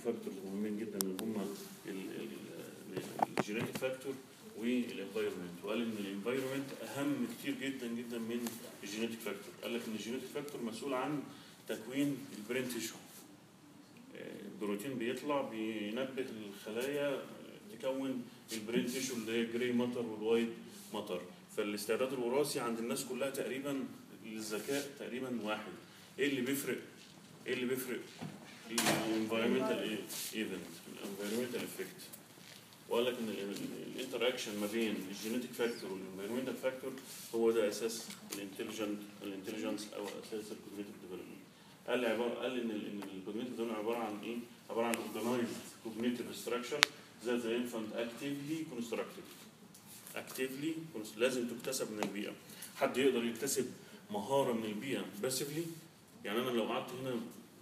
فاكتورز مهمين جدا اللي هم الجينيتك فاكتور والانفايرمنت وقال ان الانفايرمنت اهم كتير جدا جدا من الجينيتك فاكتور قال لك ان الجينيتك فاكتور مسؤول عن تكوين البرين تيشو البروتين بيطلع بينبه الخلايا تكون البرين تيشو اللي هي الجراي ماتر والوايت ماتر فالاستعداد الوراثي عند الناس كلها تقريبا للذكاء تقريبا واحد ايه اللي بيفرق ايه اللي بيفرق الانفايرمنتال ايفنت الانفايرمنتال افكت وقال لك ان الانتر اكشن ما بين الجينيتك فاكتور والانفايرمنتال فاكتور هو ده اساس الانتليجنت الانتليجنس او اساس الكوجنيتيف ديفلوبمنت قال لي عباره قال لي ان ال- ان الكوجنيتيف دول عباره عن ايه؟ عباره عن اورجنايزد كوجنيتيف ستراكشر ذات ذا انفانت اكتيفلي كونستراكتد اكتيفلي لازم تكتسب من البيئه حد يقدر يكتسب مهاره من البيئه باسفلي يعني انا لو قعدت هنا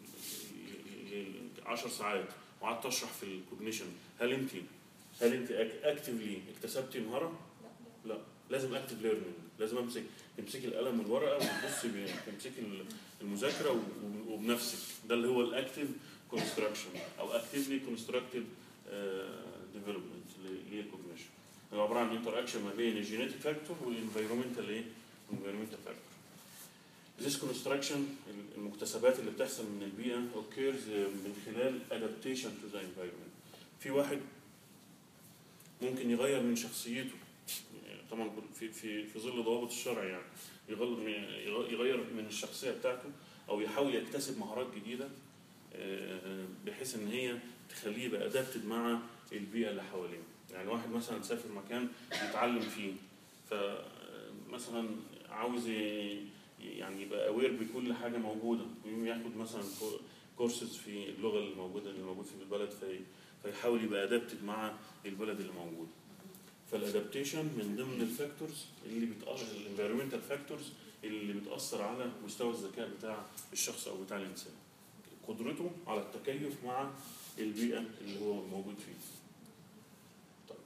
10 ساعات وقعدت اشرح في الكوجنيشن هل انت هل انت اكتفلي اكتسبتي مهاره؟ لا لازم اكتف ليرنينج لازم امسك تمسكي القلم والورقه وتبصي ب- تمسكي المذاكره و- وبنفسك ده اللي هو الاكتف كونستراكشن او اكتفلي كونستراكتد ديفلوبمنت للكوجنيشن هو عباره عن انتر اكشن ما بين الجينيتك فاكتور والانفيرومنتال ايه؟ environmental فاكتور This construction المكتسبات اللي بتحصل من البيئة occurs من خلال adaptation to the environment. في واحد ممكن يغير من شخصيته طبعا في في في ظل ضوابط الشرع يعني يغير يغير من الشخصية بتاعته أو يحاول يكتسب مهارات جديدة آه، بحيث إن هي تخليه يبقى أدابتد مع البيئة اللي حواليه. يعني واحد مثلا سافر مكان يتعلم فيه فمثلا عاوز ي- يعني يبقى اوير بكل حاجه موجوده ويقوم ياخد مثلا كورسز في اللغه اللي موجوده اللي موجود في البلد في فيحاول يبقى ادابتد مع البلد اللي موجود فالادابتيشن من ضمن الفاكتورز اللي بتاثر الانفيرمنتال فاكتورز اللي بتاثر على مستوى الذكاء بتاع الشخص او بتاع الانسان قدرته على التكيف مع البيئه اللي هو موجود فيها طيب.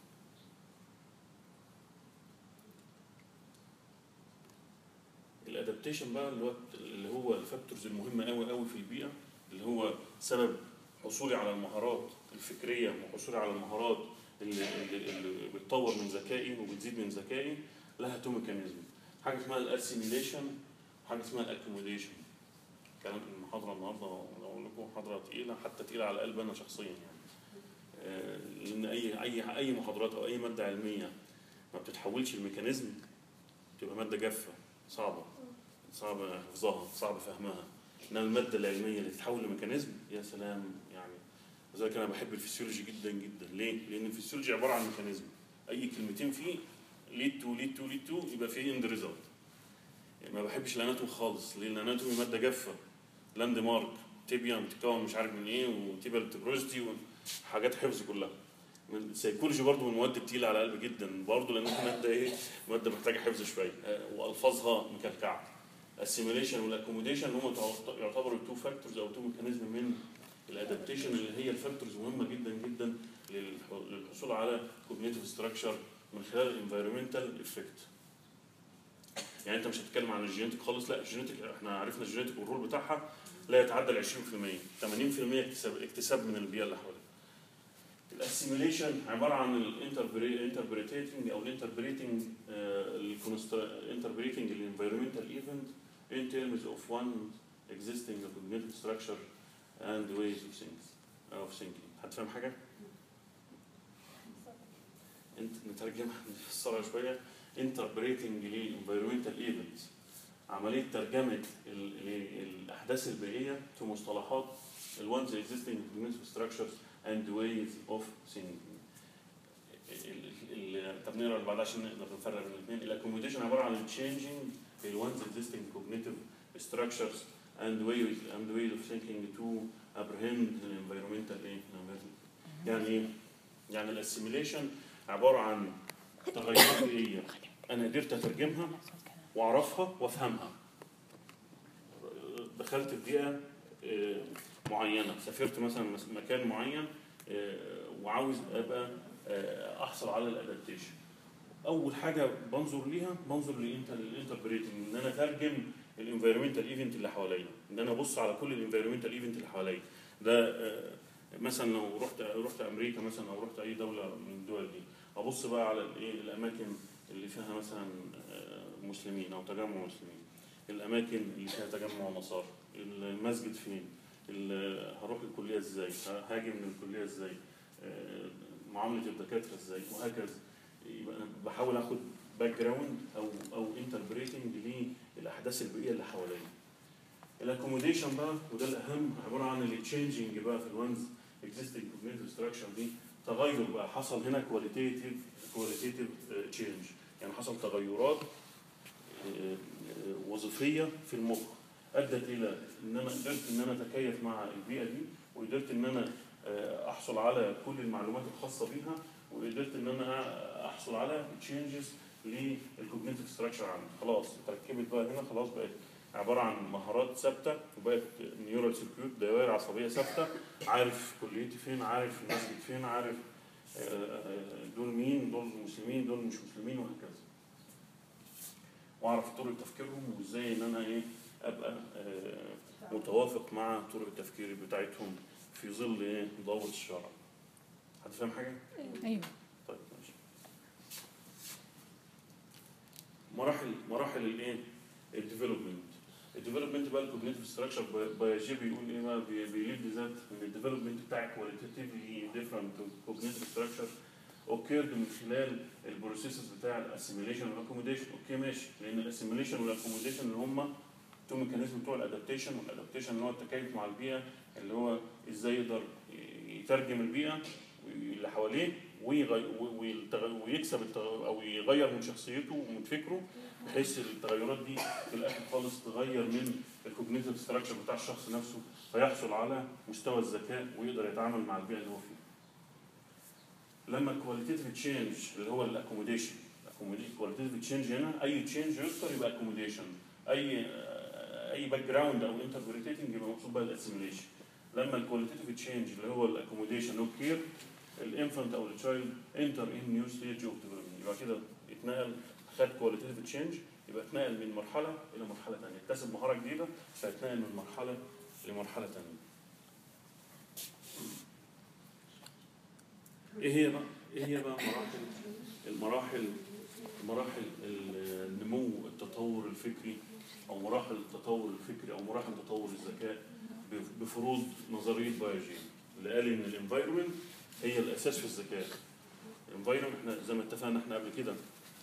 الادابتيشن بقى اللي هو اللي هو الفاكتورز المهمه قوي قوي في البيئه اللي هو سبب حصولي على المهارات الفكريه وحصولي على المهارات اللي, اللي, اللي بتطور من ذكائي وبتزيد من ذكائي لها تو ميكانيزم حاجه اسمها الاسيميليشن وحاجه اسمها الاكوموديشن كلام المحاضره النهارده اقول لكم محاضره تقيله حتى تقيله على قلب انا شخصيا يعني آه، لان اي اي اي محاضرات او اي ماده علميه ما بتتحولش الميكانيزم تبقى ماده جافه صعبه صعب حفظها صعب فهمها انما الماده العلميه اللي تتحول لميكانيزم يا سلام يعني لذلك انا بحب الفسيولوجي جدا جدا ليه؟ لان الفسيولوجي عباره عن ميكانيزم اي كلمتين فيه ليد تو ليد تو ليد تو يبقى فيه اند ريزلت يعني ما بحبش الاناتومي خالص لان الاناتومي ماده جافه لاند مارك تيبيا بتتكون مش عارف من ايه وتيبيا بتبروزتي وحاجات حفظ كلها السيكولوجي برضه من المواد التقيله على قلبي جدا برضه لان ماده ايه ماده محتاجه حفظ شويه آه، والفاظها مكلكعه السيميليشن والاكوموديشن هم يعتبروا التو فاكتورز او تو ميكانيزم من الادابتيشن اللي هي الفاكتورز مهمه جدا جدا للح- للحصول على كوجنيتيف ستراكشر من خلال الانفيرمنتال افكت يعني انت مش هتتكلم عن الجينيتك خالص لا الجينيتك احنا عرفنا الجينيتك والرول بتاعها لا يتعدى ال 20% 80% اكتساب اكتساب من البيئه اللي حواليك الاسيميليشن عباره عن الانتربريتنج او الانتربريتنج الانتربريتنج الانفيرمنتال ايفنت in terms of one existing cognitive structure and ways of thinking of thinking هتفهم حاجه؟ انت نترجمها نفسرها شويه interpreting للانفيرمنتال ايفنتس عمليه ترجمه ال- ال- الاحداث البيئيه في مصطلحات ال ones existing cognitive structures and ways of thinking ال- ال- طب نقرا اللي بعدها عشان نقدر نفرق بين الاثنين الاكوموديشن عباره عن changing ال ones existing cognitive structures and ways and ways of thinking to apprehend the environmental ايه environmental. يعني ايه؟ يعني الاسيميليشن عباره عن تغيرات بيئيه انا قدرت اترجمها واعرفها وافهمها دخلت في بيئه آه، معينه سافرت مثلا مس- مكان معين آه، وعاوز ابقى آه، احصل على الادابتيشن اول حاجه بنظر ليها بنظر للانتربريتنج ان انا اترجم الانفيرمنتال ايفنت اللي حواليا ان انا ابص على كل الانفيرمنتال ايفنت اللي حواليا ده آه، مثلا لو رحت رحت امريكا مثلا او رحت اي دوله من الدول دي ابص بقى على الايه الاماكن اللي فيها مثلا آه، مسلمين او تجمع مسلمين الاماكن اللي فيها تجمع نصارى المسجد فين ال- هروح الكليه ازاي هاجي من الكليه ازاي آه، معامله الدكاتره ازاي وهكذا يبقى انا بحاول اخد باك جراوند او او انتربريتنج للاحداث البيئيه اللي حواليا الاكوموديشن بقى وده الاهم عباره عن التشينجنج بقى في الوانز اكزيستنج كوجنيتيف ستراكشر دي تغير بقى حصل هنا كواليتيتيف كواليتيتيف تشينج يعني حصل تغيرات آه، آه، وظيفيه في المخ ادت الى ان انا قدرت ان انا اتكيف مع البيئه دي وقدرت ان انا آه، احصل على كل المعلومات الخاصه بيها وقدرت ان انا احصل على تشينجز للكوجنيتيف ستراكشر عندي خلاص اتركبت بقى هنا خلاص بقت عباره عن مهارات ثابته وبقت نيورال سيركيوت دوائر عصبيه ثابته عارف كليتي فين عارف المسجد فين عارف آه، آه، دول مين دول مسلمين دول مش مسلمين وهكذا واعرف طرق تفكيرهم وازاي ان انا ايه ابقى آه، متوافق مع طرق التفكير بتاعتهم في ظل ايه ضوابط الشرع حد فاهم حاجه؟ ايوه طيب ماشي مراحل مراحل الايه؟ الديفلوبمنت الديفلوبمنت بقى الكوجنيتيف ستراكشر باياجي بيقول ايه بقى بي- بيليد ذات ان الديفلوبمنت بتاع كواليتيفلي ديفرنت كوجنيتيف ستراكشر اوكيرد من خلال البروسيسز بتاع الاسيميليشن والاكوموديشن اوكي ماشي لان الاسيميليشن والاكوموديشن اللي هم تو ميكانيزم بتوع الادابتيشن والادابتيشن اللي هو التكيف مع البيئه اللي هو ازاي يقدر يترجم البيئه اللي حواليه ويغي- ويلتغ- ويكسب التغ- او يغير من شخصيته ومن فكره بحيث التغيرات دي في الاخر خالص تغير من الكوجنيتيف ستراكشر بتاع الشخص نفسه فيحصل على مستوى الذكاء ويقدر يتعامل مع البيئه اللي هو فيها. لما الكواليتيف تشينج اللي هو الاكوموديشن الكواليتيف تشينج هنا اي تشينج يذكر يبقى اكوموديشن اي اي باك جراوند او انتربريتنج يبقى مقصود بقى الاسيميليشن لما الكواليتيف تشينج اللي هو الاكوموديشن اوكير الانفانت او التشايلد انتر ان نيو ستيج اوف ديفلوبمنت يبقى كده اتنقل خد كواليتيف تشينج يبقى اتنقل من مرحله الى مرحله ثانيه اكتسب مهاره جديده فاتنقل من مرحله لمرحله ثانيه ايه هي بقى ايه هي بقى مراحل المراحل مراحل النمو التطور الفكري او مراحل التطور الفكري او مراحل تطور الذكاء بفروض نظريه بايوجين اللي قال ان الانفايرمنت هي الاساس في الذكاء الانفايرمنت احنا زي ما اتفقنا احنا قبل كده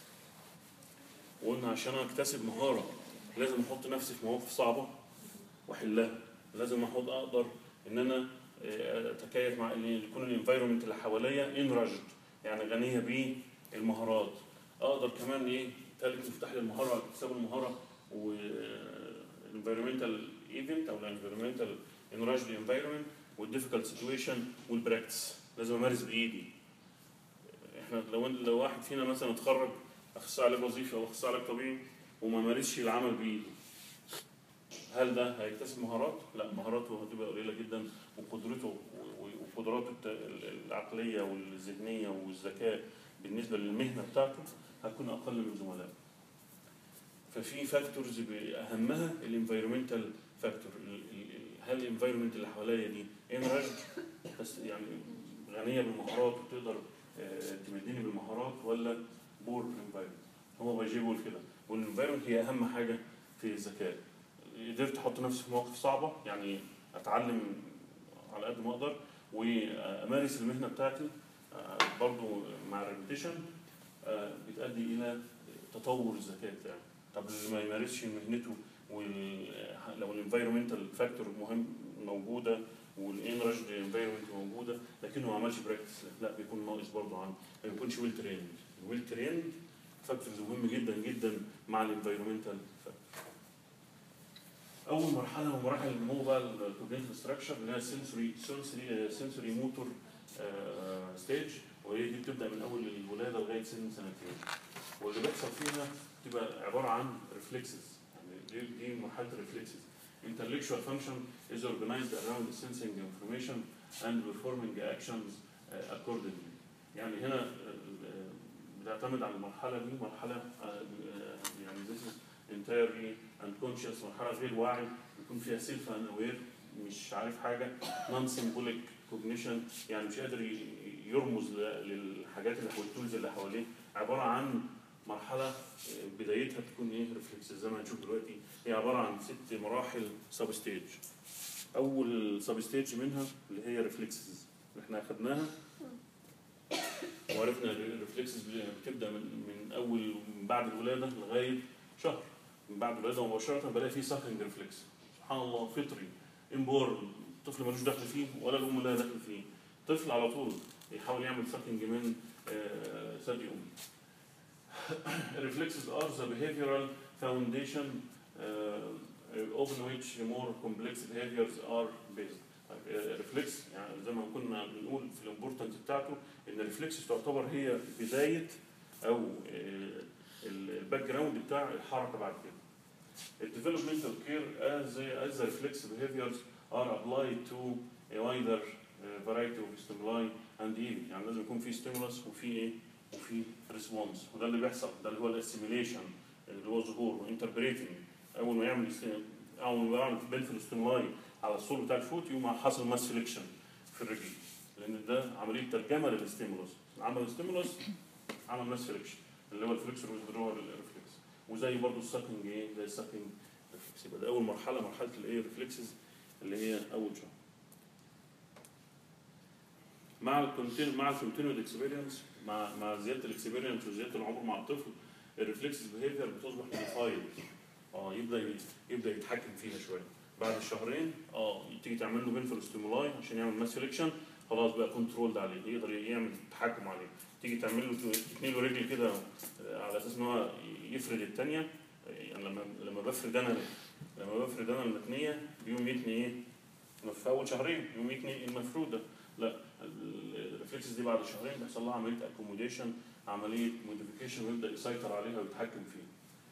وقلنا عشان اكتسب مهاره لازم احط نفسي في مواقف صعبه واحلها لازم احط اقدر ان انا آه، اتكيف مع ان يكون الانفايرمنت اللي حواليا انرجد يعني غنيه بالمهارات اقدر كمان ايه ثالث مفتاح للمهاره اكتساب المهاره والانفايرمنتال ايفنت او الانفايرمنتال انرجد انفايرمنت والديفيكالت سيتويشن والبراكتس لازم امارس بايدي احنا لو لو واحد فينا مثلا اتخرج اخصائي علاج وظيفي او اخصائي علاج طبيعي وما مارسش العمل بايده هل ده هيكتسب مهارات؟ لا مهاراته هتبقى قليله جدا وقدرته و- و- وقدراته الت- العقليه والذهنيه والذكاء بالنسبه للمهنه بتاعته هتكون اقل من زملائه. ففي فاكتورز اهمها الانفايرمنتال فاكتور هل الانفايرمنت اللي حواليا دي انرجد بس يعني غنيه بالمهارات وتقدر آه، تمدني بالمهارات ولا بور انفايرمنت هو بيجي بيقول كده والانفايرمنت هي اهم حاجه في الذكاء قدرت احط نفسي في مواقف صعبه يعني اتعلم على قد ما اقدر وامارس المهنه بتاعتي آه، برضو مع الريبيتيشن بتؤدي الى تطور الذكاء بتاعي طب اللي ما يمارسش مهنته وال- لو الانفايرمنتال فاكتور مهم موجوده والانرجد انفايرمنت موجوده لكنه ما عملش براكتس لا بيكون ناقص برضه عن ما بيكونش ويل تريند الويل تريند فاكتورز مهم جدا جدا مع الانفايرمنتال فاكتور اول مرحله من مراحل النمو بقى الكوجنيتيف ستراكشر اللي هي سنسوري سنسوري سنسوري موتور ستيج وهي دي بتبدا من اول الولاده لغايه سن سنتين واللي بيحصل فيها تبقى عباره عن ريفلكسز يعني دي دي مرحله الريفلكسز intellectual function is organized around sensing information and performing actions uh, accordingly يعني هنا uh, بتعتمد على المرحله دي مرحله uh, uh, يعني this is entirely unconscious مرحله غير واعي يكون فيها سيلف ان اوير مش عارف حاجه نون سيمبوليك كوجنيشن يعني مش قادر ي- يرمز ل- للحاجات اللي حواليه التولز اللي حواليه عباره عن مرحله بدايتها تكون ايه ريفلكس زي ما هنشوف دلوقتي هي عباره عن ست مراحل سب ستيج اول سب ستيج منها اللي هي ريفلكسز اللي احنا اخدناها وعرفنا الريفلكسز بتبدا من من اول من بعد الولاده لغايه شهر من بعد الولاده مباشره بلاقي فيه ساكنج ريفلكس سبحان الله فطري انبور الطفل ملوش دخل فيه ولا الام لها دخل فيه طفل على طول يحاول يعمل ساكنج من آه، ثدي امه reflexes are the behavioral foundation uh, upon which more complex behaviors are based. ريفلكس يعني زي ما كنا بنقول في الامبورتنت بتاعته ان الريفلكس تعتبر هي بدايه او الباك جراوند بتاع الحركه بعد كده. الديفلوبمنتال كير as the, as the reflex behaviors are applied to a wider uh, variety of stimuli and even يعني لازم يكون في ستيمولس وفي ايه؟ وفي ريسبونس وده اللي بيحصل ده اللي هو الاسيميليشن اللي هو ظهور وانتربريتنج اول ما يعمل است- اول ما يعمل بنفل ستيمولاي على الصول بتاع الفوت يقوم حاصل ماس سelection في الرجل لان ده عمليه ترجمه للستيمولوس عمل الستيمولوس عمل ماس سelection اللي هو الفليكسور ويزدرور ريفلكس وزي برضه الساكنج ايه زي الساكنج ريفلكس يبقى ده اول مرحله مرحله الايه ريفلكسز اللي هي اول شهر مع الكونتين مع الكونتينوود اكسبيرينس مع مع زياده الاكسبيرينس وزياده العمر مع الطفل الريفلكس بيهيفير بتصبح موديفايد اه يبدا ي- يبدا يتحكم فيها شويه بعد الشهرين اه تيجي تعمل له بنفل ستيمولاي عشان يعمل ماس سelection خلاص بقى كنترول عليه يقدر يعمل تحكم عليه تيجي تعمل له تتني له رجل كده آه، على اساس ان هو يفرد الثانيه يعني لما لما بفرد انا لما بفرد انا المتنيه بيقوم يتني ايه في اول شهرين يقوم يتني المفروده لا الريفلكسز دي بعد شهرين بيحصل لها عمليه اكوموديشن عمليه موديفيكيشن ويبدا يسيطر عليها ويتحكم فيها.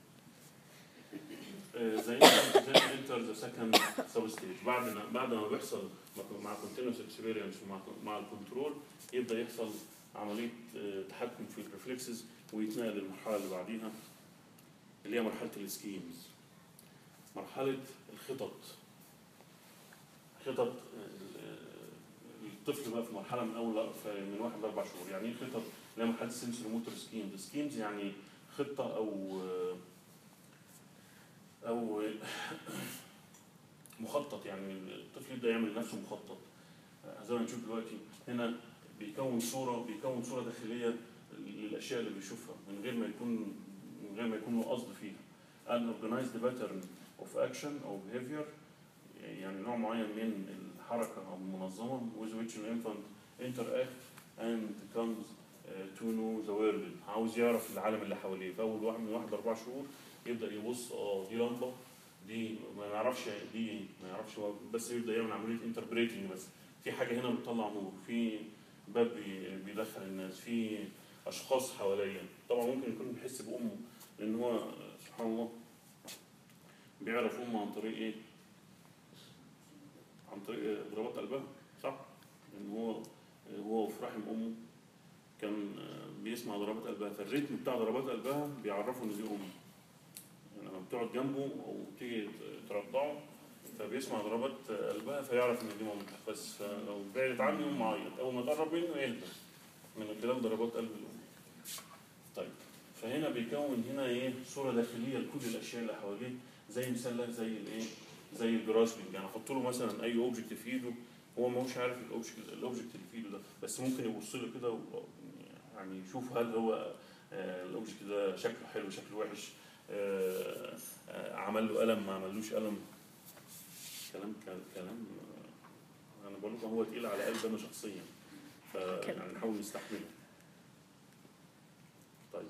آه، زي زي انتر ذا سكند سب ستيج بعد ما بعد ما بيحصل مع كونتينوس اكسبيرينس ومع مع الكنترول يبدا يحصل عمليه آه، تحكم في الريفلكسز ويتنقل للمرحله اللي بعديها اللي هي مرحله السكيمز. مرحله الخطط خطط آه، الطفل بقى في مرحله من اول في- من واحد لاربع شهور يعني ايه خطط اللي هي مرحله السنسور موتور سكيمز سكيمز يعني خطه او او مخطط يعني الطفل يبدا يعمل لنفسه مخطط زي ما نشوف دلوقتي هنا بيكون صوره بيكون صوره داخليه للاشياء اللي بيشوفها من غير ما يكون من غير ما يكون له قصد فيها an organized pattern of action او behavior يعني نوع معين من الحركه او المنظمه with which an infant interact and becomes uh, to know the world عاوز يعرف العالم اللي حواليه فاول واحد من واحد لاربع شهور يبدا يبص اه دي لمبه دي ما يعرفش دي ايه ما يعرفش هو بس يبدا يعمل عمليه انتربريتنج بس في حاجه هنا بتطلع نور في باب بي- بيدخل الناس في اشخاص حواليا طبعا ممكن يكون بيحس بامه لان هو سبحان الله بيعرف امه عن طريق ايه عن طريق ضربات قلبها صح لان هو هو في رحم امه كان بيسمع ضربات قلبها فالريتم بتاع ضربات قلبها بيعرفه ان دي امه يعني لما بتقعد جنبه او تيجي ترضعه فبيسمع ضربات قلبها فيعرف ان دي مامته بس لو بعدت عنه يقوم معيط اول ما تقرب منه يهدى من خلال ضربات قلب الام طيب فهنا بيكون هنا ايه صوره داخليه لكل الاشياء اللي حواليه زي مثلث زي الايه زي الجراسبنج يعني احط له مثلا اي اوبجكت في ايده هو ما هوش عارف الاوبجكت الاوبجكت اللي في ايده ده بس ممكن يبص له كده و- يعني يشوف هل هو آه، الاوبجكت ده شكله حلو شكله وحش آه، آه، عمل له قلم ما عملوش قلم كلام كلام آه، انا بقول لكم هو تقيل على قلبي انا شخصيا فيعني نحاول نستحمله طيب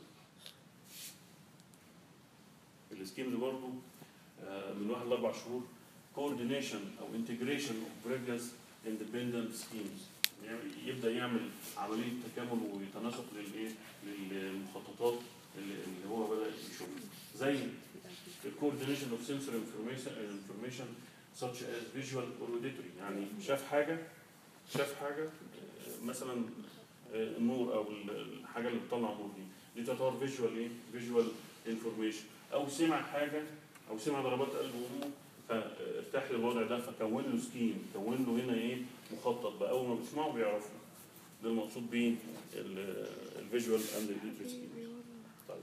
السكيمز برضه آه، من واحد لاربع شهور coordination او integration of previous independent schemes يعني يبدا يعمل عمليه تكامل وتناسق للايه للمخططات اللي اللي هو بدا يشوفها زي الكوردينيشن اوف sensory information information such as visual or auditory يعني شاف حاجه شاف حاجه آه، مثلا آه، النور او ال- الحاجه اللي بتطلع نور دي دي تعتبر فيجوال ايه فيجوال انفورميشن او سمع حاجه او سمع ضربات قلب امه فارتاح للوضع ده فكون له سكيم كون له هنا ايه مخطط بقى اول ما بيسمعوا بيعرفوا ده المقصود بيه الفيجوال اند الايديتري سكيم طيب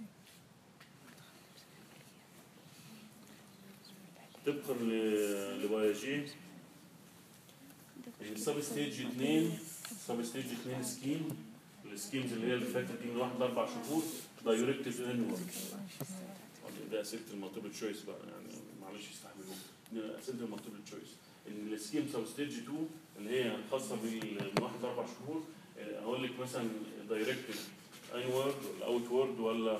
طبقا ل- لبياجيه السب ستيج 2 سب ستيج 2 سكيم السكيمز اللي هي اللي فاتت دي من واحد لاربع شهور دايركتيف انورد ده اسئله المالتيبل تشويس بقى يعني معلش يستحملوه دي اسئله المالتيبل تشويس ان السكيم سب ستيج 2 اللي هي خاصه بال- من واحد لاربع شهور آه، اقول لك مثلا دايركتيف انورد ولا اوت وورد ولا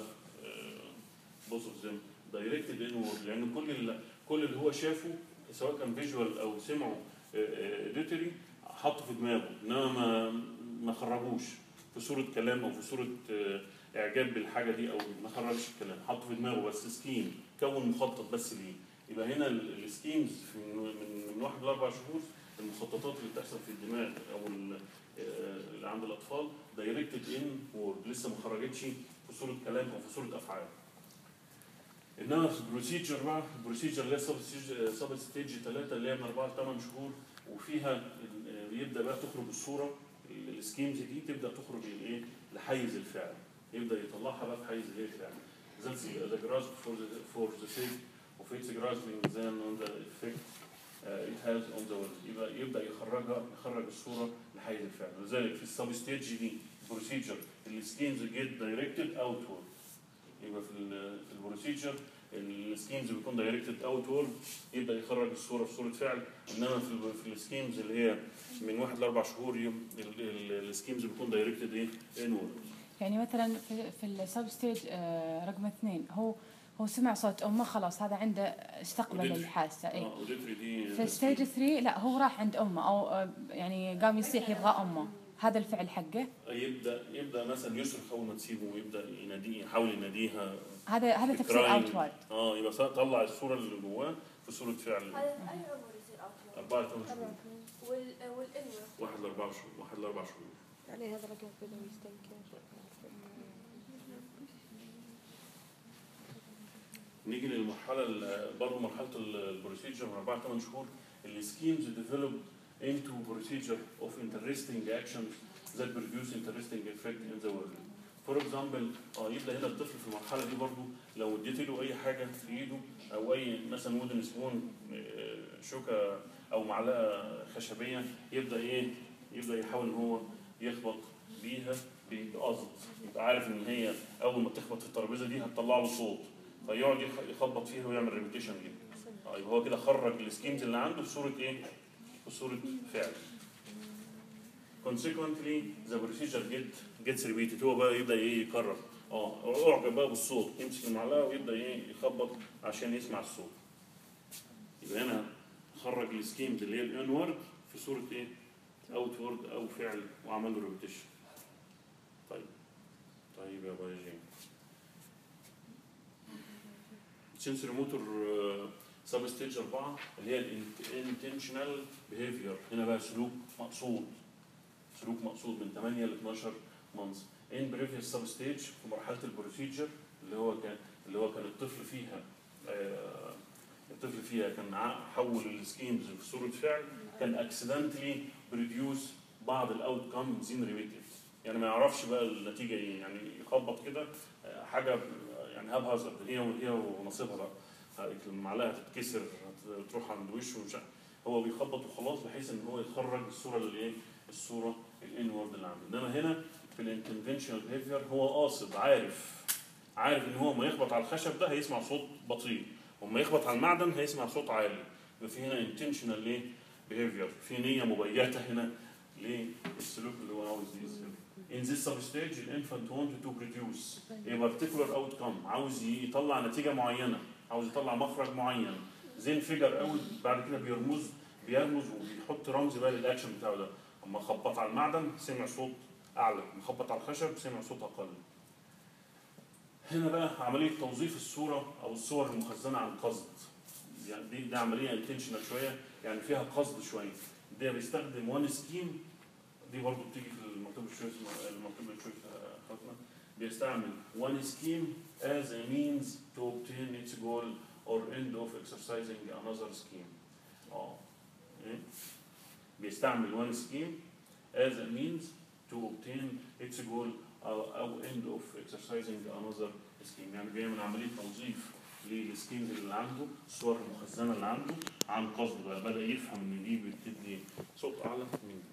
بص زي دايركتد انورد لان كل اللي كل اللي هو شافه سواء كان فيجوال او سمعه اديتوري حطه في دماغه انما ما ما خرجوش في صوره كلام او في صوره آه، اعجاب بالحاجه دي او ما خرجش الكلام حطه في دماغه بس سكيم كون مخطط بس ليه يبقى هنا ال- السكيمز في من من من واحد لاربع شهور المخططات اللي بتحصل في الدماغ او ال- آه، اللي عند الاطفال دايركتد ان وورد لسه ما خرجتش في صوره كلام او في صوره افعال انما في البروسيجر بقى البروسيجر اللي هي سب ستيج 3 اللي هي من 4 ل 8 شهور وفيها ال- يبدا بقى تخرج الصوره ال- السكيمز دي تبدا تخرج الايه لحيز الفعل يبدا يطلعها بقى في حيز الايه الفعل That's the grasp for the for the sake of its grasping then on the effect uh, it has on the world يبقى يبدا يخرجها يخرج الصوره لحيز الفعل لذلك في السب ستيج دي بروسيجر السكيمز جيت دايركتد اوتورد يبقى في ال- في البروسيجر السكيمز بيكون دايركتد اوتورد يبدا يخرج الصوره في صوره فعل انما في ال- في السكيمز اللي هي من واحد لاربع شهور يم- ال- ال- السكيمز بيكون دايركتد ايه انورد يعني مثلا في, في السب ستيج آه، رقم اثنين هو هو سمع صوت امه خلاص هذا عنده استقبل Auditory. الحاسه اي اه اوديتري دي في ستيج 3 لا هو راح عند امه او آه، يعني قام يصيح يبغى امه هذا الفعل حقه يبدا يبدا مثلا يصرخ اول ما تسيبه ويبدا يناديه يحاول يناديها هذا هذا تفسير crying. اوت وورد اه يبقى طلع الصوره اللي جواه في صوره فعل هذا اي عمر يصير اوتلاين 4 8 شهور وال والانور واحد لاربع شهور واحد لاربع شهور يعني هذا رقم كذا يستنكر نيجي للمرحله ال- برضه مرحله ال- البروسيجر من 4 8 شهور السكيمز ديفلوب into procedure of interesting actions that produce interesting effect in the world. فور اكزامبل اه يبدا هنا الطفل في المرحله دي برضه لو اديت له اي حاجه في ايده او اي مثلا وودن سبون آه، شوكه او معلقه خشبيه يبدا ايه يبدا يحاول ان هو يخبط بيها بقصد يبقى عارف ان هي اول ما تخبط في الترابيزه دي هتطلع له صوت فيقعد يخ- يخبط فيها ويعمل ريبيتيشن ليها اه يبقى هو كده خرج السكيمز اللي عنده في صوره ايه؟ في صوره فعل. consequently the procedure get gets repeated هو بقى يبدا ايه يكرر اه اعجب بقى بالصوت يمسك المعلقه ويبدا ايه يخبط عشان يسمع الصوت. يبقى هنا خرج السكيمز اللي هي الانورد في صوره ايه؟ اوت وورد او فعل وعمل له ريبيتيشن. طيب طيب يا باي جيم سنسوري موتور سب ستيج 4 اللي هي الانتنشنال بيهيفير هنا بقى سلوك مقصود سلوك مقصود من 8 ل 12 مانث ان بريفيوس سب ستيج في مرحله البروسيجر اللي هو كان اللي هو كان الطفل فيها آه، الطفل فيها كان ع- حول السكيمز في صوره فعل كان اكسيدنتلي بريديوس بعض الاوت كامز ان ريبيتد يعني ما يعرفش بقى النتيجه ايه يعني يخبط كده آه، حاجه يعني هاب هازارد هي هي ونصيبها بقى المعلقه هتتكسر هت- تروح عند وشه ومش عارف. هو بيخبط وخلاص بحيث ان هو يخرج الصوره اللي ايه الصوره الانورد اللي عنده انما هنا في الانترفنشنال بيهيفير هو قاصد عارف عارف ان هو ما يخبط على الخشب ده هيسمع صوت بطيء وما يخبط على المعدن هيسمع صوت عالي يبقى في هنا انتشنال ايه بيهيفير في نيه مبيته هنا للسلوك اللي هو عاوز يسلك In this substage, the infant wanted to produce a particular outcome عاوز يطلع نتيجة معينة عاوز يطلع مخرج معين زين فيجر اوت بعد كده بيرمز بيرمز وبيحط رمز بقى للاكشن بتاعه ده اما خبط على المعدن سمع صوت اعلى اما خبط على الخشب سمع صوت اقل هنا بقى عمليه توظيف الصوره او الصور المخزنه عن قصد يعني دي, دي عمليه انتشنال شويه يعني فيها قصد شويه ده بيستخدم وان سكيم دي برضو بتيجي في المكتوب الشويس المكتوب الشويس خطنا بيستعمل one scheme as a means to obtain its goal or end of exercising another scheme اه إيه؟ بيستعمل one scheme as a means to obtain its goal أو, أو end of exercising another scheme يعني بيعمل عملية توظيف للسكيمز اللي عنده الصور المخزنة اللي عنده عن قصد بقى بدأ يفهم إن دي بتدي صوت أعلى من دي.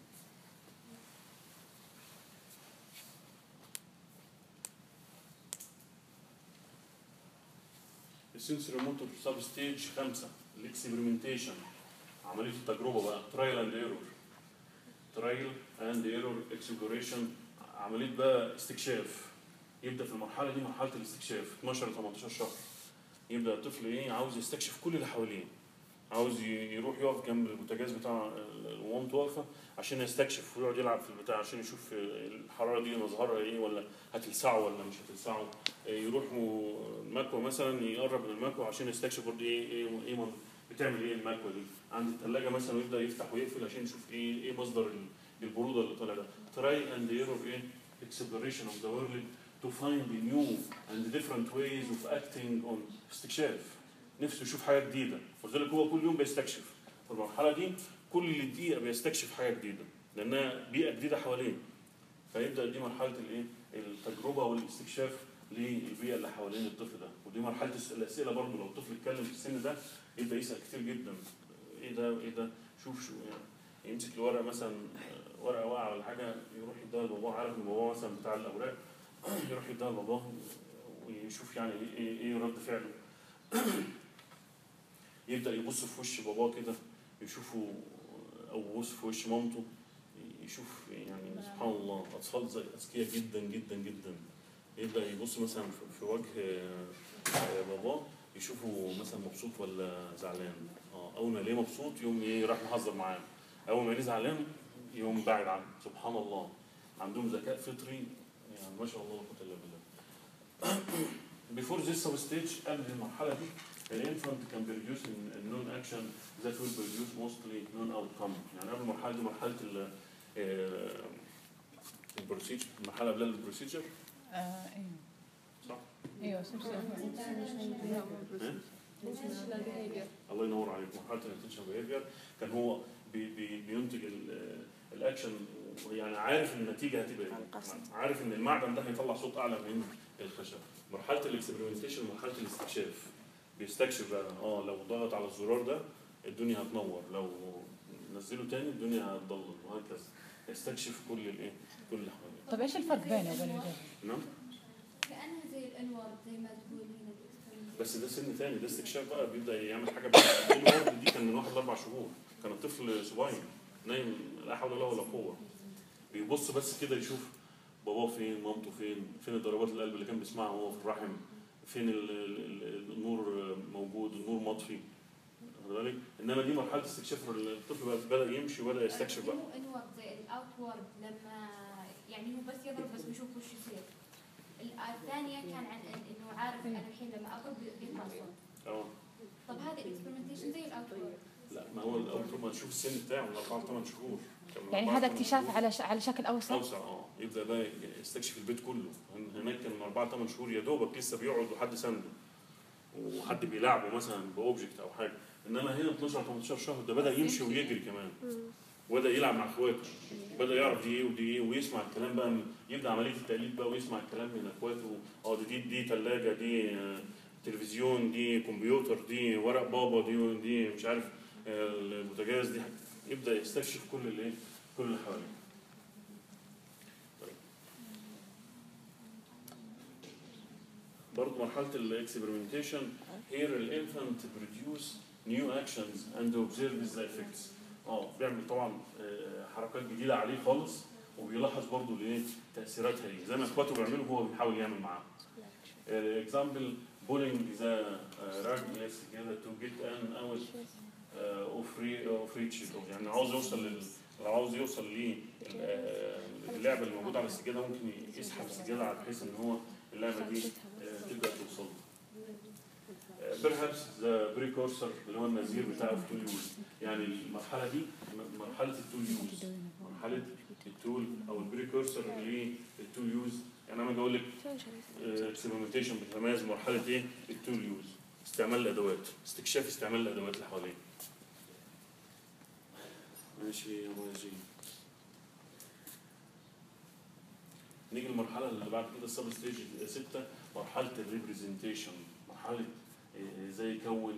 السنسوري موتور سب ستيج خمسة الاكسبيرمنتيشن عملية التجربة بقى ترايل اند ايرور ترايل اند ايرور اكسبلوريشن عملية بقى استكشاف يبدأ في المرحلة دي مرحلة الاستكشاف 12 ل 18 شهر يبدأ الطفل ايه عاوز يستكشف كل اللي حواليه عاوز ي- يروح يقف جنب البوتاجاز بتاع ال- ومامته واقفه عشان يستكشف ويقعد يلعب في البتاع عشان يشوف الحراره دي مظهرها ايه ولا هتلسعه ولا مش هتلسعه يروح م- المكوى مثلا يقرب من المكوى عشان يستكشف برضه ايه ايه ايه من- بتعمل ايه المكوى دي عند الثلاجه مثلا ويبدا يفتح ويقفل عشان يشوف ايه ايه مصدر ال- البروده اللي طالع ده تراي اند ايرور ايه exploration of the world to find new and different ways of acting on استكشاف نفسه يشوف حاجه جديده ولذلك هو كل يوم بيستكشف في المرحله دي كل دقيقه بيستكشف حاجه جديده لانها بيئه جديده حواليه فيبدا دي مرحله الايه التجربه والاستكشاف للبيئه اللي حوالين الطفل ده ودي مرحله الس- الاسئله برضه لو الطفل اتكلم في السن ده يبدا يسال كتير جدا ايه ده ايه ده شوف شو يعني يمسك الورقه مثلا آه، ورقه واقعه ولا حاجه يروح يديها لباباه عارف ان باباه مثلا بتاع الاوراق يروح يديها لباباه ويشوف يعني ايه ايه رد فعله يبدا يبص في وش باباه كده يشوفه او يبص في وش مامته يشوف يعني سبحان الله اطفال زي اذكياء جدا جدا جدا يبدا يبص مثلا في- في وجه آه، آه، باباه يشوفه مثلا مبسوط ولا زعلان اه اول ما يلاقيه مبسوط يقوم ايه راح محذر معاه اول ما يلاقيه زعلان يقوم بعد عنه سبحان الله عندهم ذكاء فطري يعني ما شاء الله لا قوه الا بالله before this sub stage قبل المرحله دي الانفانت كان بيرجوس النون اكشن ذات ويل بروديوس موستلي نون اوتكم يعني قبل المرحله دي مرحله ال البروسيجر المرحله قبل البروسيجر آه ايوه صح؟ ايوه سبسي intentional behavior الله ينور عليك مرحله الانتنشن بيهيفير كان هو بي بي بينتج ال- الاكشن يعني عارف ان النتيجه هتبقى عن ايه قصد. عارف ان المعدن ده هيطلع صوت اعلى من الخشب مرحله الاكسبيرمنتيشن مرحله الاستكشاف بيستكشف بقى اه لو ضغط على الزرار ده الدنيا هتنور لو نزله تاني الدنيا هتضلم وهكذا يستكشف كل الايه كل اللي حواليه طيب ايش الفرق بينه وبين الجهل؟ نعم كأنها زي الأنوار زي ما تقول هنا بالإكسبيرمنت. بس ده سن تاني ده استكشاف بقى بيبدا يعمل حاجه بقى الورد دي كان من واحد لاربع شهور كان الطفل صغير نايم لا حول الله ولا قوه بيبص بس كده يشوف باباه فين مامته فين فين ضربات القلب اللي كان بيسمعها وهو في الرحم فين ال- ال- ال- النور موجود النور مطفي واخد بالك انما دي مرحله استكشاف الطفل بقى بدا يمشي وبدا يستكشف بقى مو انورد زي الاوتورد لما يعني هو بس يضرب بس بيشوف وش يصير ال- الثانية كان عن إن- انه عارف انا الحين لما اضرب بيطلع صوت اه طب هذا الاكسبيرمنتيشن زي الاوتورد لا ما هو الاول ما تشوف السن بتاعه من 4 ل 8 شهور كان من يعني أربعة هذا لثمان اكتشاف شهور. على ش... على شكل اوسع اوسع اه يبدا بقى يستكشف البيت كله هن- هناك كان من اربع ثمان شهور يا دوبك لسه بيقعد وحد سنده وحد بيلعبه مثلا باوبجكت او حاجه انما هنا 12 18 شهر ده بدا يمشي ويجري كمان وبدا يلعب مع اخواته بدا يعرف دي ايه ودي ايه ويسمع الكلام بقى من يبدا عمليه التقليد بقى ويسمع الكلام من اخواته اه دي دي, دي ثلاجه دي آه، تلفزيون دي كمبيوتر دي ورق بابا دي دي مش عارف آه، البوتاجاز دي يبدا يستكشف كل الايه كل اللي حواليه برضه مرحلة الاكسبيرمنتيشن here الانفانت produce new actions and observes the effects اه بيعمل طبعا آه، حركات جديدة عليه خالص وبيلاحظ برضه الايه تأثيراتها ايه زي ما اخواته بيعملوا هو بيحاول يعمل معاهم example pulling the uh, rag legs together to get an out uh, of re- of reach يعني عاوز يوصل لل لو عاوز يوصل للعبة اللي موجودة على السجادة ممكن يسحب السجادة على بحيث ان هو اللعبة دي آه، تبدأ توصل له. آه، perhaps the precursor اللي هو النذير بتاع التول يوز يعني المرحلة دي م- مرحلة التول يوز مرحلة التول او البريكورسر للتول يوز يعني انا باجي اقول لك اكسبيرمنتيشن بتتميز بمرحلة ايه؟ التول يوز استعمال الادوات استكشاف استعمال الادوات اللي حواليه ماشي يا ابو يزيد نيجي المرحله اللي بعد كده السب ستيج 6 مرحله الريبريزنتيشن مرحله آه، ازاي يكون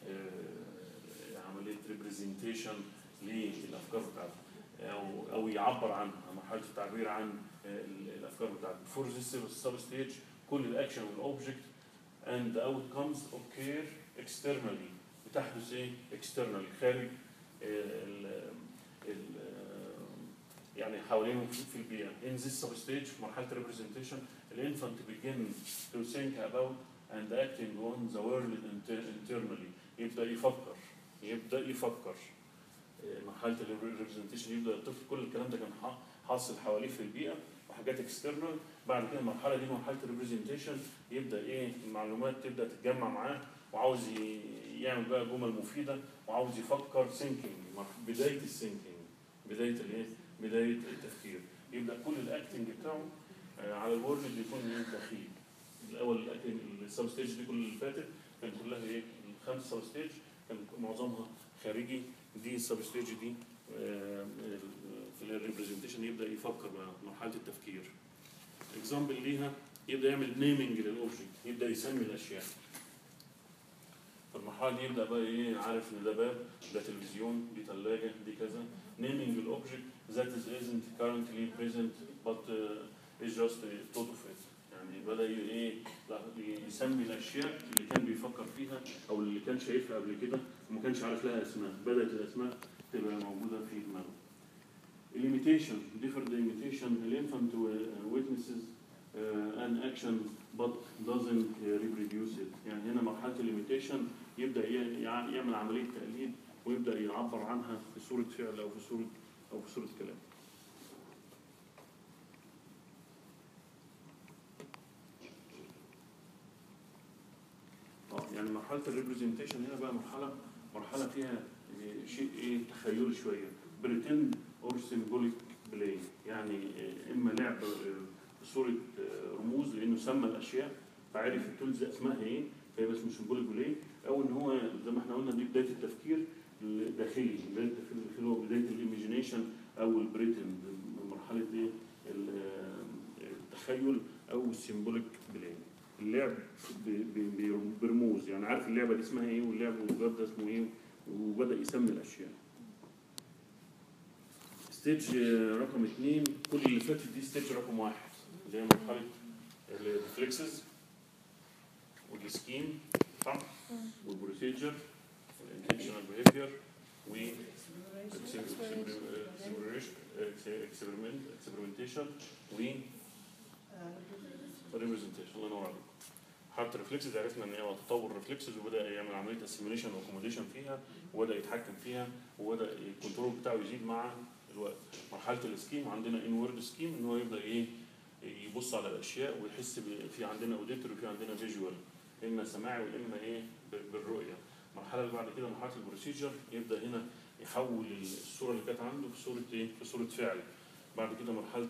آه، عمليه ريبريزنتيشن للافكار بتاعته او او يعبر عنها مرحله التعبير عن آه، الافكار بتاعته فور ذيس سب ستيج كل الاكشن والاوبجكت and the outcomes occur externally بتحدث ايه externally خارج آه، ال ال آه، يعني حوالينهم في في البيئه in this substage في مرحله representation الانفانت begin to think about and acting on the world inter- internally يبدا يفكر يبدا يفكر آه، مرحله الريبرزنتيشن يبدا الطفل كل الكلام ده كان ح- حاصل حواليه في البيئه وحاجات اكسترنال بعد كده المرحله دي مرحله الريبرزنتيشن يبدا ايه المعلومات تبدا تتجمع معاه وعاوز ي- يعمل بقى جمل مفيده وعاوز يفكر ثينكينج بدايه الثينكينج بدايه الايه بدايه التفكير يبدا كل الاكتنج بتاعه آه، على الورد بيكون ايه دخيل الاول الاكتنج السب ستيج دي كل اللي فاتت كانت كلها ايه الخمس سب ستيج كان معظمها خارجي دي السب ستيج دي آه، في الريبرزنتيشن يبدا يفكر بقى مرحله التفكير اكزامبل ليها يبدا يعمل نيمنج للاوبجكت يبدا يسمي الاشياء في المرحله دي يبدا بقى ايه عارف ان ده باب ده تلفزيون دي ثلاجه دي كذا naming الاوبجكت that is isn't currently present but uh, is just a thought of it يعني بدا ي- ايه لا، يسمي الاشياء اللي كان بيفكر فيها او اللي كان شايفها قبل كده وما كانش عارف لها اسماء بدات الاسماء تبقى موجوده في دماغه limitation different limitation الانفانت witnesses uh, an action but doesn't uh, reproduce it يعني هنا مرحله الليميتيشن يبدا ي- يع- يعمل عمليه تقليد ويبدا يعبر عنها في صوره فعل او في صوره او في صوره كلام اه يعني مرحله الريبريزنتيشن هنا بقى مرحله مرحله فيها آه، شيء ايه تخيلي شويه بريتند اور سيمبوليك بلاي يعني آه، اما لعب آه، بصوره آه، رموز لانه سمى الاشياء فعرف التولز اسمها ايه فيبقى اسمه سيمبوليك بلاي او ان هو زي ما احنا قلنا دي بدايه التفكير الداخلي بدايه التفكير الداخلي هو بدايه الايميجينيشن او البريتند مرحله ايه ال- آه، التخيل او السيمبوليك بلاي اللعب ب- ب- ب- برموز يعني عارف اللعبه دي اسمها ايه واللعب والجار ده اسمه ايه وبدا يسمي الاشياء ستيج آه، رقم اثنين كل اللي فاتت دي ستيج رقم واحد اللي هي مرحله الريفلكسز والسكيم صح والبروسيجر والانتشنال بيهيفير و اكسبيرمنتيشن و ريبرزنتيشن الله ينور عليك حتى ريفلكسز عرفنا ان هو تطور ريفلكسز وبدا يعمل عمليه اسيميليشن واكوموديشن فيها وبدا يتحكم فيها وبدا الكنترول بتاعه يزيد مع الوقت مرحله السكيم عندنا ان وورد سكيم ان هو يبدا ايه يبص على الاشياء ويحس ب- في عندنا اوديتور وفي عندنا فيجوال اما سماعي واما ايه ب- بالرؤيه المرحله اللي بعد كده مرحله البروسيجر يبدا هنا يحول الصوره اللي كانت عنده في صوره ايه في صوره فعل بعد كده مرحله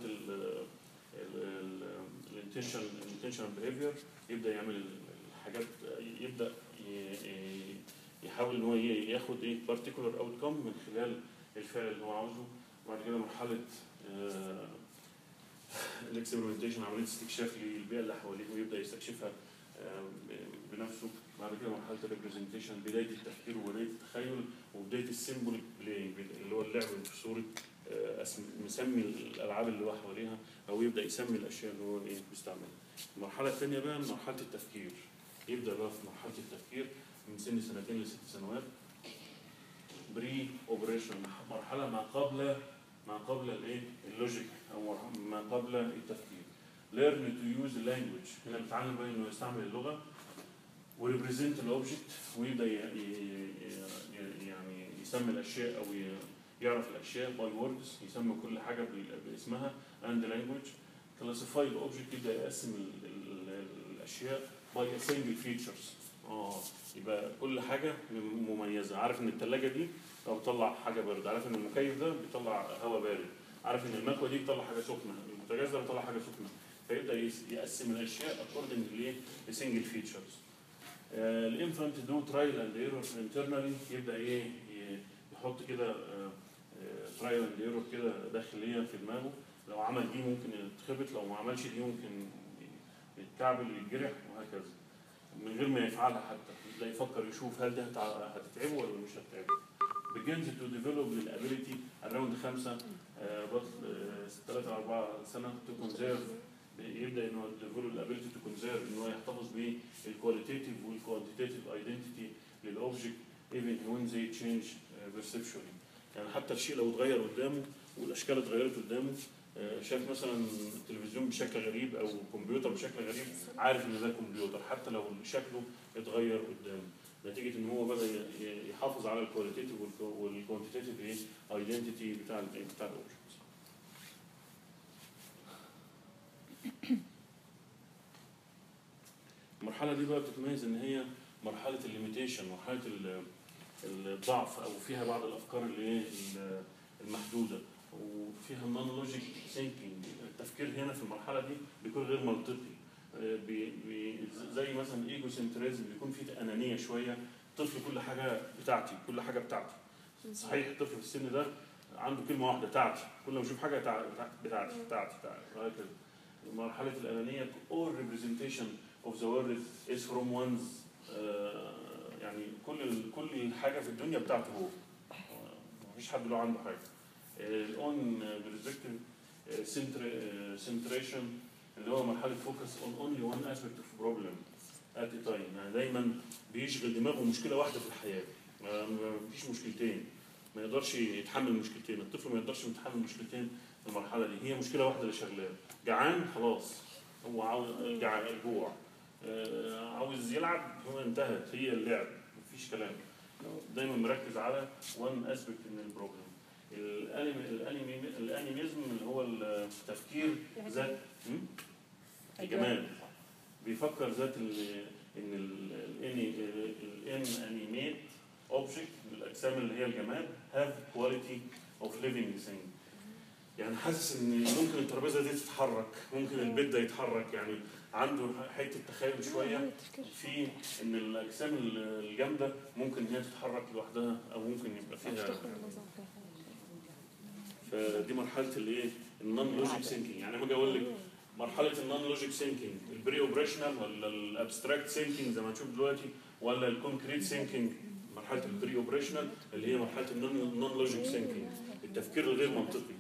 الانتنشن الانتنشن بيهيفير يبدا يعمل الحاجات يبدا ي- ي- يحاول ان هو ي- ياخد ايه بارتيكولار اوت كم من خلال الفعل اللي هو عاوزه بعد كده مرحله الاكسبيرمنتيشن عمليه استكشاف للبيئه اللي حواليه ويبدا يستكشفها آه، ب- بنفسه بعد كده مرحله الريبرزنتيشن بدايه التفكير وبدايه التخيل وبدايه السيمبل بلاي اللي هو اللعب في صوره آه، أسم- مسمي الالعاب اللي هو حواليها او يبدا يسمي الاشياء اللي هو ايه بيستعملها المرحله الثانيه بقى مرحله التفكير يبدا بقى في مرحله التفكير من سن سنتين لست سنوات بري اوبريشن مرحله ما قبل ما قبل الايه اللوجيك او مرح- ما قبل التفكير learn to use language هنا بيتعلم بقى انه يستعمل اللغه وريبريزنت الاوبجكت ويبدا ي- ي- ي- يعني يسمي الاشياء او ي- يعرف الاشياء باي ووردز يسمي كل حاجه بال- باسمها اند لانجوج كلاسيفاي الاوبجكت يبدا يقسم ال- ال- ال- الاشياء باي سنجل فيتشرز اه يبقى كل حاجه مميزه عارف ان الثلاجه دي لو بتطلع حاجه بارده عارف ان المكيف ده بيطلع هواء بارد عارف ان المكوه دي بتطلع حاجه سخنه البوتاجاز ده بيطلع حاجه سخنه فيبدا يس- يقسم الاشياء اكوردنج لايه لسنجل فيتشرز الانفانت دو ترايل اند ايرور انترنالي يبدا ايه ي- يحط كده ترايل اند ايرور كده داخليا في دماغه لو عمل دي ممكن يتخبط لو ما عملش دي ممكن يتكعبل ويتجرح وهكذا من غير ما يفعلها حتى يبدا يفكر يشوف هل ده هتع- هتتعبه ولا مش هتتعبه begins to develop الابيليتي around خمسة آه، بس ثلاثة أو أربعة سنة to conserve يبدا انه develop الابيليتي to conserve ان هو يحتفظ بالكواليتيتيف والكوانتيتيف ايدنتيتي للاوبجكت even when they change آه، perceptually يعني حتى الشيء لو اتغير قدامه والاشكال اتغيرت قدامه آه، شاف مثلا التلفزيون بشكل غريب او كمبيوتر بشكل غريب عارف ان ده كمبيوتر حتى لو شكله اتغير قدامه نتيجه ان هو بدا ي- ي- يحافظ على الكواليتيتيف والكوانتيتيف ايه ايدنتيتي بتاع ال بتاع الاوبجكت المرحله دي بقى بتتميز ان هي مرحله الليميتيشن مرحله ال- الضعف او فيها بعض الافكار اللي هي ال- المحدوده وفيها النون لوجيك ثينكينج التفكير هنا في المرحله دي بيكون غير منطقي آه، بي بي زي مثلا ايجو سنتريزم بيكون فيه انانيه شويه طفل كل حاجه بتاعتي كل حاجه بتاعتي صحيح الطفل في السن ده عنده كلمه واحده بتاعتي كل ما يشوف حاجه تع- بتاعتي بتاعتي بتاعتي بتاعتي وهكذا مرحله الانانيه all representation of the world is from one's آه، يعني كل كل حاجه في الدنيا بتاعته هو آه، مفيش حد له عنده حاجه الاون برسبكتيف سنتريشن اللي هو مرحله فوكس اون اونلي وان اسبكت اوف بروبلم ات تايم يعني دايما بيشغل دماغه مشكله واحده في الحياه ما ما فيش مشكلتين ما يقدرش يتحمل مشكلتين الطفل ما يقدرش يتحمل مشكلتين في المرحله دي هي مشكله واحده اللي شغلاه جعان خلاص هو عاوز جع- جوع آه، عاوز يلعب هو انتهت هي اللعب مفيش كلام دايما مركز على وان اسبكت من البروبلم الانمي الانمي الانيميزم اللي هو التفكير ذات هم؟ الجمال بيفكر ذات ال- ان الان انيميت اوبجكت الاجسام اللي هي الجماد هاف كواليتي اوف ليفينج ثينج يعني حاسس ان ممكن الترابيزه دي تتحرك ممكن البيت ده يتحرك يعني عنده حته تخيل شويه في ان الاجسام الجامده ممكن هي تتحرك لوحدها او ممكن يبقى فيها فدي مرحله الايه النون لوجيك ثينكينج يعني لما اجي اقول لك مرحله النون لوجيك ثينكينج البري اوبريشنال ولا الابستراكت ثينكينج زي ما هنشوف دلوقتي ولا الكونكريت ثينكينج مرحله البري اوبريشنال اللي هي مرحله النون لوجيك ثينكينج التفكير الغير منطقي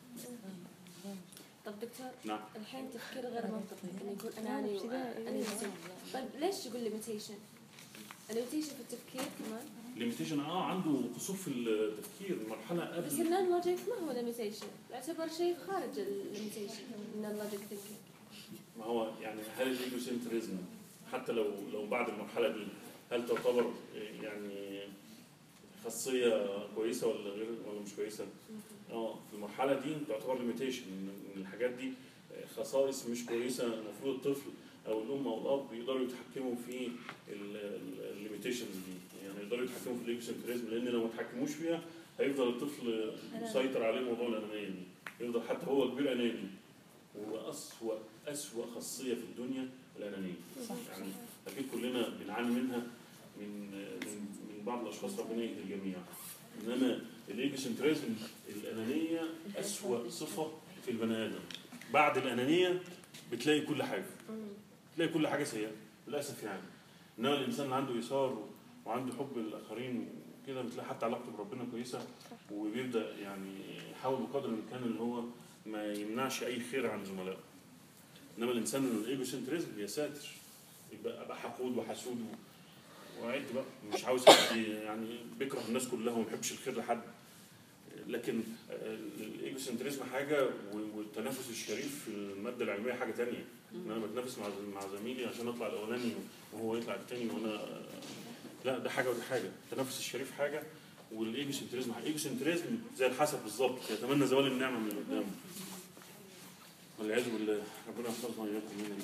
طب دكتور نعم الحين تفكير غير منطقي انه يقول اناني واناني طيب ليش تقول ليميتيشن؟ الليميتيشن في التفكير كمان ليميتيشن اه عنده قصور في التفكير المرحله بس قبل النون لوجيك ما هو ليميتيشن يعتبر شيء خارج الليميتيشن النون لوجيك ثينكينج ما هو يعني هل الايجوسنتريزم حتى لو لو بعد المرحله دي هل تعتبر يعني خاصيه كويسه ولا غير ولا مش كويسه؟ اه في المرحله دي تعتبر ليميتيشن ان الحاجات دي خصائص مش كويسه المفروض الطفل او الام او الاب يقدروا يتحكموا في الليميتيشن دي يعني يقدروا يتحكموا في الايجوسنتريزم لان لو ما اتحكموش فيها هيفضل الطفل مسيطر عليه موضوع الانانيه دي يفضل حتى هو كبير اناني واسوأ اسوأ خاصيه في الدنيا الانانيه صح. يعني اكيد كلنا بنعاني منها من من من بعض الاشخاص ربنا يهدي الجميع انما الايجوسنتريزم الانانيه اسوأ صفه في البني ادم بعد الانانيه بتلاقي كل حاجه تلاقي كل حاجه سيئه للاسف يعني انما الانسان اللي عنده ايثار وعنده حب للاخرين كده بتلاقي حتى علاقته بربنا كويسه وبيبدا يعني يحاول بقدر الامكان ان هو ما يمنعش اي خير عن زملائه انما الانسان الايجوسنتريزم يا ساتر يبقى ابقى حقود وحسود و- وعد بقى مش عاوز حد يعني بيكره الناس كلها وما بيحبش الخير لحد لكن آه، الايجوسنتريزم حاجه و- والتنافس الشريف في الماده العلميه حاجه تانية ان انا بتنافس مع مع زميلي عشان اطلع الاولاني وهو يطلع التاني وانا لا ده حاجه ودي حاجه التنافس الشريف حاجه والايجوسنتريزم حاجه الايجوسنتريزم زي الحسد بالظبط يتمنى زوال النعمه من اللي قدامه والعياذ بالله ربنا يحفظنا واياكم من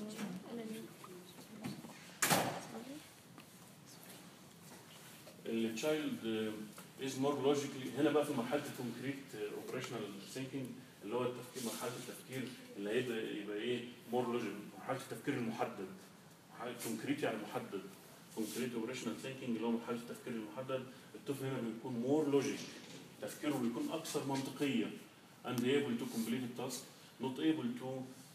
التشايلد از مور لوجيكلي هنا بقى في مرحله الكونكريت اوبريشنال ثينكينج اللي هو التفكير مرحله التفكير اللي هيبدا يبقى ايه مور لوجيك مرحله التفكير المحدد مرحله كونكريت يعني محدد كونكريت اوبريشنال ثينكينج اللي هو مرحله التفكير المحدد الطفل هنا بيكون مور لوجيك تفكيره بيكون اكثر منطقيه and able to complete the task not able to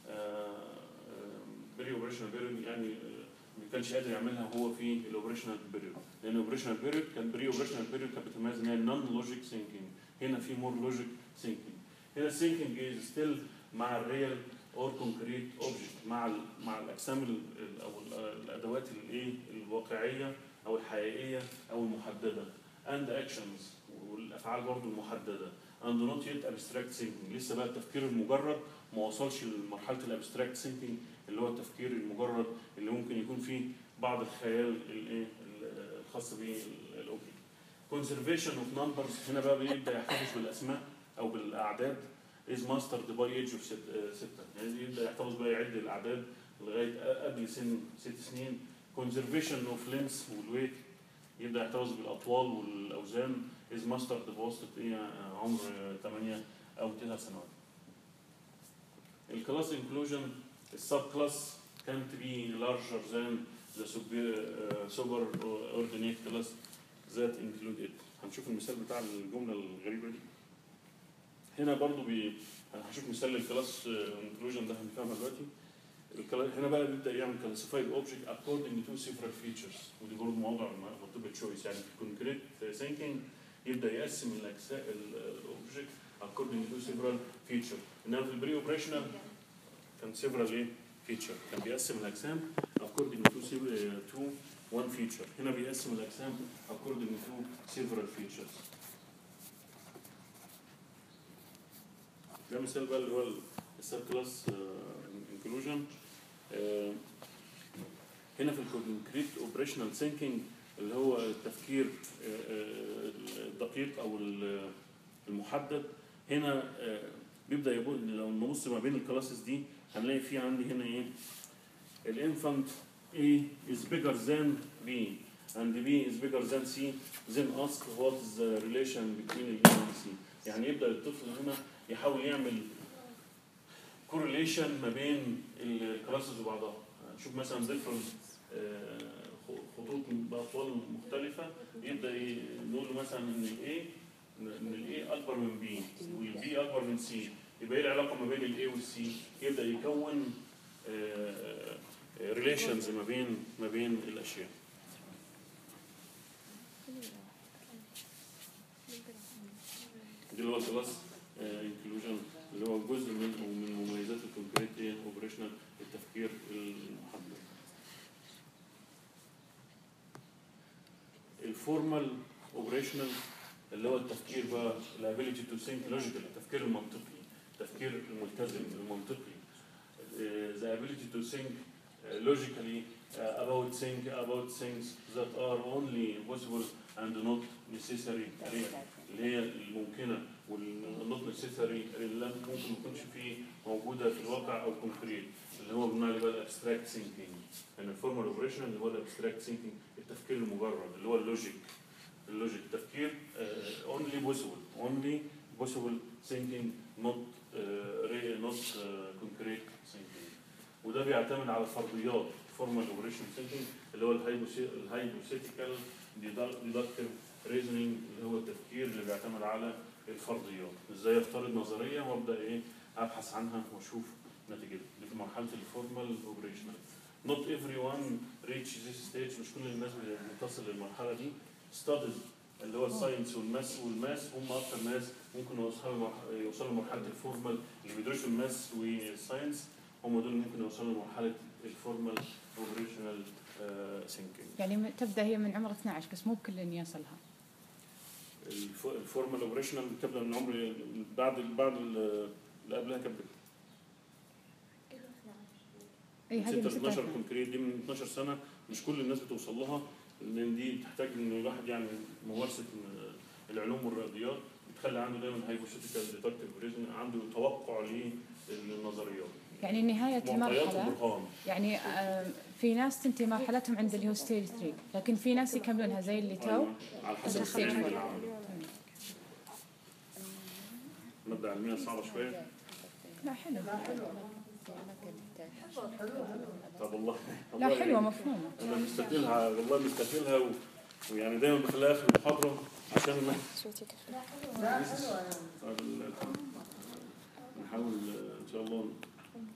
بري اوبريشنال بيريود يعني آه، ما كانش قادر يعملها وهو في الاوبريشنال بيريود لان الاوبريشنال بيريود كان بري اوبريشنال بيريود كانت بتتميز ان هي نون لوجيك ثينكينج هنا في مور لوجيك ثينكينج هنا الثينكينج از ستيل مع الريال اور كونكريت اوبجكت مع ال مع الاجسام ال- ال- او ال- الادوات الايه الواقعيه او الحقيقيه او المحدده and actions والافعال برضو المحدده and not yet abstract thinking لسه بقى التفكير المجرد ما وصلش لمرحله الابستراكت ثينكينج اللي هو التفكير المجرد اللي ممكن يكون فيه بعض الخيال الايه ال- الخاص بالاوبجكت conservation of numbers هنا بقى بيبدا يحتفظ بالاسماء او بالاعداد is mastered by age of ست- آه، ستة يعني يبدا يحتفظ بقى يعد الاعداد لغايه قبل سن ست سنين conservation of length والويت يبدا يحتفظ بالاطوال والاوزان is mastered بواسطه ايه آه، عمر 8 او 9 سنوات الكلاس inclusion السب كلاس can't be larger than the super- uh, subordinate class that include it هنشوف المثال بتاع الجملة الغريبة دي هنا برضو بي هنشوف مثال للكلاس انكلوجن ده هنفهمها دلوقتي الكلا- هنا بقى بيبدا يعمل classified object according to several features ودي برضه موضوع multiple choice يعني في concrete thinking يبدا يقسم الاجزاء الاوبجكت according to several features انما في البري اوبريشنال كان several ايه feature كان بيقسم الاجسام according to several- to one feature هنا بيقسم الاجسام according to several features ده مثال بقى اللي هو السب كلاس انكلوجن هنا في الكونكريت اوبريشنال ثينكينج اللي هو التفكير آه، آه، الدقيق او ال- المحدد هنا آه، بيبدا يبص لو نبص ما بين الكلاسز دي هنلاقي في عندي هنا ايه الانفانت A is bigger than B and B is bigger than C then ask what is the relation between ال A and C يعني يبدا الطفل هنا يحاول يعمل correlation ما بين الكلاسز وبعضها نشوف مثلا different آه، خطوط باطوال مختلفه يبدا ي- نقول له مثلا ان الاي ان الاي اكبر من بي والبي اكبر من سي يبقى ايه العلاقه ما بين الاي والسي يبدا يكون ريليشنز ما بين ما بين الاشياء دي اللي هو الكلاس انكلوجن اللي هو جزء من من مميزات الكونكريت اوبريشنال التفكير المحدد الفورمال اوبريشنال اللي هو التفكير بقى الابيليتي تو ثينك لوجيكال التفكير المنطقي التفكير الملتزم المنطقي the ability to think uh, logically uh, about think about things that are only possible and not necessary real اللي هي الممكنه والنوت نسيسري اللي ممكن ما تكونش فيه موجوده في الواقع او كونكريت اللي هو بنقول عليه بقى الابستراكت ثينكينج يعني الفورمال اوبريشن اللي هو الابستراكت ثينكينج التفكير المجرد اللي هو اللوجيك اللوجيك تفكير اونلي بوسيبل اونلي بوسيبل ثينكينج نوت نوت كونكريت ثينكينج وده بيعتمد على فرضيات فورمال اوبريشن ثينكينج اللي هو الهايبوثيتيكال ديدكتيف ريزنينج اللي هو التفكير اللي بيعتمد على الفرضيات ازاي افترض نظريه وابدا ايه ابحث عنها واشوف نتيجتها دي في مرحله الفورمال اوبريشنال not everyone reach this stage مش كل الناس بتصل للمرحله دي studies اللي هو الساينس والماس والماس هم اكتر ناس ممكن يوصلوا لمرح- يوصلوا لمرحله الفورمال اللي بيدرسوا الماس والساينس هم دول ممكن يوصلوا لمرحله الفورمال اوبريشنال ثينكينج يعني م- تبدا هي من عمر 12 بس مو بكل يصلها الفورمال اوبريشنال بتبدا من عمر بعد بعد ال- اللي قبلها كانت اي من هذه 6 من ل 12 16 كونكريت دي من 12 سنه مش كل الناس بتوصل لها لان دي بتحتاج ان الواحد يعني ممارسه م- العلوم والرياضيات بتخلي عنده دايما هايبوثيتيكال ديتكتيف ريزن عنده توقع للنظريات يعني نهايه معطيات المرحله وبرهان يعني آه، في ناس تنتهي مرحلتهم عند اللي هو ستيج 3 لكن في ناس يكملونها زي اللي تو أيوة، على حسب عند السنين الستيج اللي فور. عمله مادة علمية صعبة شوية لا حلو طب والله لا والله حلوه يعني مفهومه انا مستثقلها والله مستثقلها و... ويعني دايما بخليها اخر المحاضره عشان ما لا حلوة لا حلوة يعني طب ال- نحاول ان شاء الله